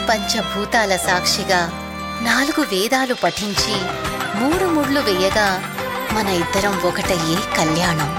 పంచభూతాల సాక్షిగా నాలుగు వేదాలు పఠించి మూడు ముళ్ళు వేయగా మన ఇద్దరం ఒకటయ్యే కళ్యాణం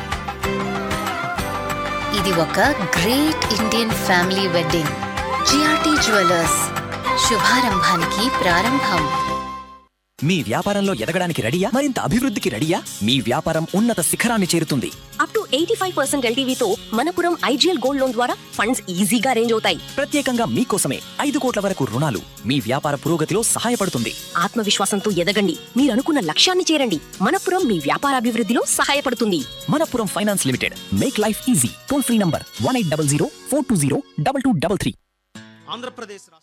ఇది ఒక great Indian family wedding GRT jewellers శుభారంభానికి ప్రారంభం మీ వ్యాపారంలో ఎదగడానికి రెడీయా మరింత అభివృద్ధికి రెడీయా మీ వ్యాపారం ఉన్నత శిఖరాన్ని చేరుతుంది up to eighty five percent ఎల్టీవీతో మనపురం ఐజీఎల్ గోల్డ్ లోన్ ద్వారా ఫండ్స్ ఈజీగా అరేంజ్ అవుతాయి ప్రత్యేకంగా మీకోసమే ఐదు కోట్ల వరకు రుణాలు మీ వ్యాపార పురోగతిలో సహాయపడుతుంది ఆత్మవిశ్వాసంతో ఎదగండి మీరు అనుకున్న లక్ష్యాన్ని చేరండి మనపురం మీ వ్యాపార అభివృద్ధిలో సహాయపడుతుంది Manappuram finance limited make life easy toll free number one eight double zero four two zero double two double three Andhra Pradesh రాష్ట్రం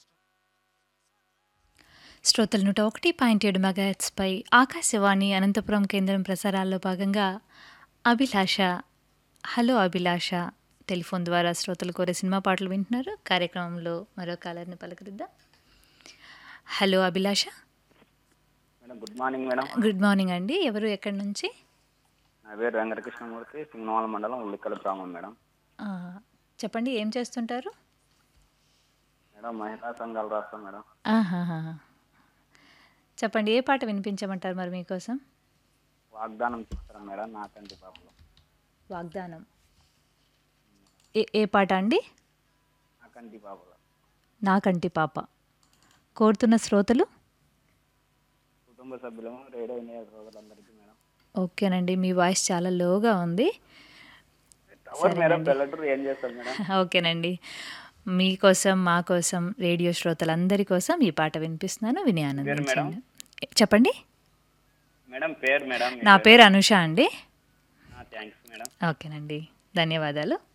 శ్రోతలు నూట ఒకటి పాయింట్ ఏడు మెగాహెట్స్పై ఆకాశవాణి అనంతపురం కేంద్రం ప్రసారాల్లో భాగంగా అభిలాష హలో అభిలాష టెలిఫోన్ ద్వారా శ్రోతలు కోరే సినిమా పాటలు వింటున్నారు కార్యక్రమంలో మరో కాలర్ని పలకరిద్దాం hello Abhilasha madam good morning madam good morning అండి ఎవరు ఎక్కడి నుంచి నా పేరు వెంకటకృష్ణమూర్తి సింగనవాల మండలం ఉల్లికల గ్రామం మేడం ఆ, చెప్పండి ఏం చేస్తుంటారు మేడం మహిళా సంఘాలు రాస్తాం మేడం ఆహాహా. చెప్పండి ఏ పాట వినిపించమంటారు మరి మీకోసం వాగ్దానం చిత్రం మేడం నాకంటి పాపలు వాగ్దానం ఏ ఏ పాట అండి నాకంటి పాపలు నాకంటి పాప కోరుతున్న శ్రోతలు కుటుంబ సభ్యులము రేడియో వినియోగ రోజులందరికీ మేడం ఓకేనండి మీ వాయిస్ చాలా లోగా ఉంది ఎవరు మేడం పెళ్ళటూరు ఏం చేస్తారు మేడం ఓకేనండి మీకోసం మా కోసం రేడియో శ్రోతలందరి కోసం ఈ పాట వినిపిస్తున్నాను విని ఆనందించండి చెప్పండి మేడం పేరు మేడం నా పేరు అనుష అండి థ్యాంక్స్ మేడం ఓకేనండి ధన్యవాదాలు